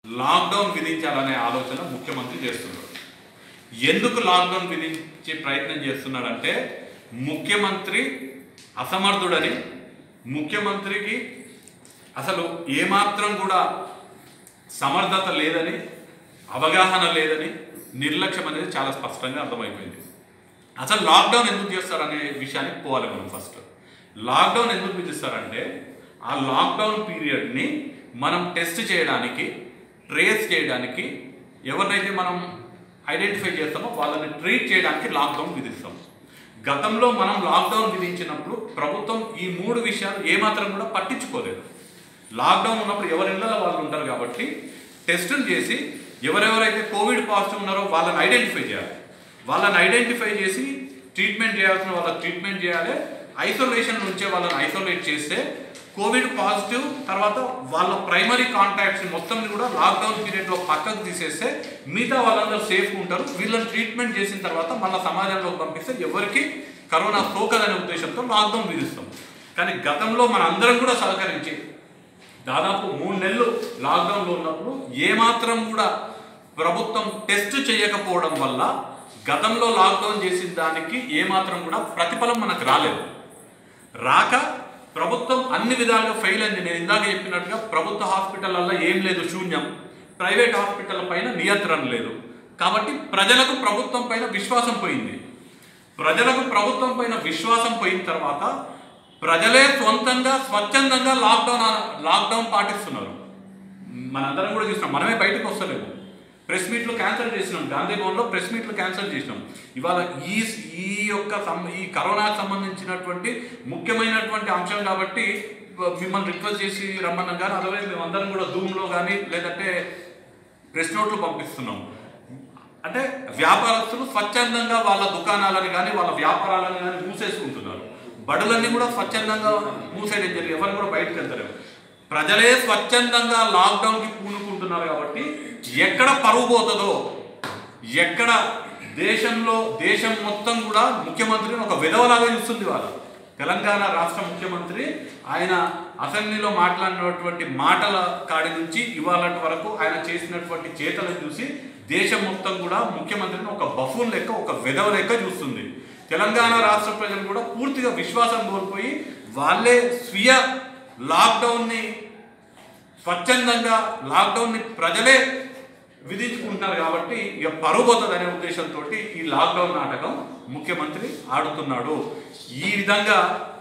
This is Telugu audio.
లాక్డౌన్ విధించాలనే ఆలోచన ముఖ్యమంత్రి చేస్తున్నాడు ఎందుకు లాక్డౌన్ విధించే ప్రయత్నం చేస్తున్నాడంటే ముఖ్యమంత్రి అసమర్థుడని ముఖ్యమంత్రికి అసలు ఏమాత్రం కూడా సమర్థత లేదని అవగాహన లేదని నిర్లక్ష్యం అనేది చాలా స్పష్టంగా అర్థమైపోయింది అసలు లాక్డౌన్ ఎందుకు చేస్తారనే విషయానికి పోవాలి మనం ఫస్ట్ లాక్డౌన్ ఎందుకు విధిస్తారంటే ఆ లాక్డౌన్ పీరియడ్ని మనం టెస్ట్ చేయడానికి ట్రేస్ చేయడానికి ఎవరినైతే మనం ఐడెంటిఫై చేస్తామో వాళ్ళని ట్రీట్ చేయడానికి లాక్డౌన్ విధిస్తాం గతంలో మనం లాక్డౌన్ విధించినప్పుడు ప్రభుత్వం ఈ మూడు విషయాలు ఏమాత్రం కూడా పట్టించుకోలేదు లాక్డౌన్ ఉన్నప్పుడు ఎవరి ఇళ్ళలో వాళ్ళు ఉంటారు కాబట్టి టెస్టులు చేసి ఎవరెవరైతే కోవిడ్ పాజిటివ్ ఉన్నారో వాళ్ళని ఐడెంటిఫై చేయాలి వాళ్ళని ఐడెంటిఫై చేసి ట్రీట్మెంట్ చేయాల్సిన వాళ్ళకి ట్రీట్మెంట్ చేయాలి ఐసోలేషన్ నుంచే వాళ్ళని ఐసోలేట్ చేస్తే కోవిడ్ పాజిటివ్ తర్వాత వాళ్ళ ప్రైమరీ కాంటాక్ట్స్ మొత్తం కూడా లాక్డౌన్ పీరియడ్లో పక్కకు తీసేస్తే మిగతా వాళ్ళందరూ సేఫ్గా ఉంటారు వీళ్ళని ట్రీట్మెంట్ చేసిన తర్వాత మళ్ళీ సమాజంలోకి పంపిస్తే ఎవరికి కరోనా సోకదనే ఉద్దేశంతో లాక్డౌన్ విధిస్తాం కానీ గతంలో మన అందరం కూడా సహకరించి దాదాపు మూడు నెలలు లాక్డౌన్లో ఉన్నప్పుడు ఏమాత్రం కూడా ప్రభుత్వం టెస్ట్ చేయకపోవడం వల్ల గతంలో లాక్డౌన్ చేసిన దానికి ఏమాత్రం కూడా ప్రతిఫలం మనకు రాలేదు రాక ప్రభుత్వం అన్ని విధాలుగా ఫెయిల్ అయింది నేను ఇందాక చెప్పినట్టుగా ప్రభుత్వ హాస్పిటల్లో ఏం లేదు శూన్యం ప్రైవేట్ హాస్పిటల్ పైన నియంత్రణ లేదు కాబట్టి ప్రజలకు ప్రభుత్వం పైన విశ్వాసం పోయింది ప్రజలకు ప్రభుత్వం పైన విశ్వాసం పోయిన తర్వాత ప్రజలే సొంతంగా స్వచ్ఛందంగా లాక్డౌన్ లాక్డౌన్ పాటిస్తున్నారు మనందరం కూడా చూసినాం మనమే బయటకు వస్తలేము ప్రెస్ మీట్లు క్యాన్సిల్ చేసినాం గాంధీ భవన్లో ప్రెస్ మీట్లు క్యాన్సిల్ చేసినాం ఇవాళ ఈ ఈ యొక్క సం- ఈ కరోనాకు సంబంధించినటువంటి ముఖ్యమైనటువంటి అంశం కాబట్టి మిమ్మల్ని రిక్వెస్ట్ చేసి రమ్మన్నాం కానీ అదర్వైజ్ మేమందరం కూడా జూమ్లో కానీ లేదంటే ప్రెస్ నోట్లు పంపిస్తున్నాం అంటే వ్యాపారస్తులు స్వచ్ఛందంగా వాళ్ళ దుకాణాలని కానీ వాళ్ళ వ్యాపారాలను కానీ మూసేసుకుంటున్నారు బడులన్నీ కూడా స్వచ్ఛందంగా మూసేయడం జరిగింది ఎవరు కూడా బయటకు వెళ్తారు ప్రజలే స్వచ్ఛందంగా లాక్డౌన్కి పూనుకుంటున్నారు కాబట్టి ఎక్కడ పరువు పోతుందో ఎక్కడ దేశంలో దేశం మొత్తం కూడా ముఖ్యమంత్రిని ఒక విధవలాగా చూస్తుంది వాళ్ళు తెలంగాణ రాష్ట్ర ముఖ్యమంత్రి ఆయన అసెంబ్లీలో మాట్లాడినటువంటి మాటల కాడి నుంచి ఇవాళ వరకు ఆయన చేసినటువంటి చేతలను చూసి దేశం మొత్తం కూడా ముఖ్యమంత్రిని ఒక బఫూన్ లెక్క ఒక విధవ లెక్క చూస్తుంది తెలంగాణ రాష్ట్ర ప్రజలు కూడా పూర్తిగా విశ్వాసం కోల్పోయి వాళ్ళే స్వీయ లాక్డౌన్ని స్వచ్ఛందంగా లాక్డౌన్ని ప్రజలే విధించుకుంటున్నారు కాబట్టి ఇక పరుగోతుంది అనే ఉద్దేశంతో ఈ లాక్డౌన్ నాటకం ముఖ్యమంత్రి ఆడుతున్నాడు ఈ విధంగా